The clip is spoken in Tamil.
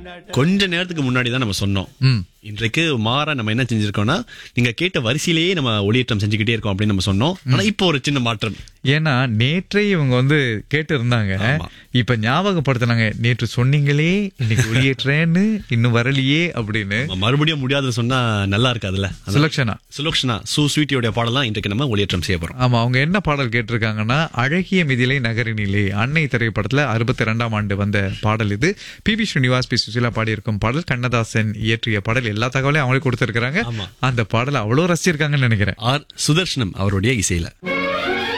கொஞ்ச நேரத்துக்கு முன்னாடி தான் நம்ம சொன்னோம் ம் இன்றைக்கு மாறா நம்ம என்ன செஞ்சிருக்கோம்னா நீங்க கேட்ட வரிசையிலேயே நம்ம ஒளியேற்றம் செஞ்சுக்கிட்டே இருக்கோம் அப்படின்னு நம்ம சொன்னோம் ஆனா இப்போ ஒரு சின்ன மாற்றம் ஏன்னா நேற்றே இவங்க வந்து கேட்டு இருந்தாங்க ஆமா. இப்ப ஞாபகப்படுத்தினாங்க நேற்று சொன்னீங்களே இன்னைக்கு ஒளியேற்றேன்னு இன்னும் வரலையே அப்படின்னு நம்ம மறுபடியும் முடியாதுன்னு சொன்னா நல்லா இருக்காதுல்ல அதான் சுலக்ஷனா சுலக்ஷனா சு ஸ்வீட்டியோட பாடலாம் இன்றைக்கு நம்ம ஒளியேற்றம் செய்ய போறோம் ஆமா அவங்க என்ன பாடல் கேட்டிருக்காங்கன்னா அழகிய மிதிலை நகரினிலே அன்னை திரைப்படத்துல அறுபத்தி ரெண்டாம் ஆண்டு வந்த பாடல் இது P B Srinivas P Susheela பாடியிருக்கும் பாடல் கண்ணதாசன் இயற்றிய பாடல் எல்லா தகவலையும் அவங்களே கொடுத்திருக்கிறாங்க ஆமா. அந்த பாடலை அவ்வளவு ரசிச்சிருக்காங்கன்னு நினைக்கிறேன் ஆர் சுதர்ஷனம் அவருடைய இசையில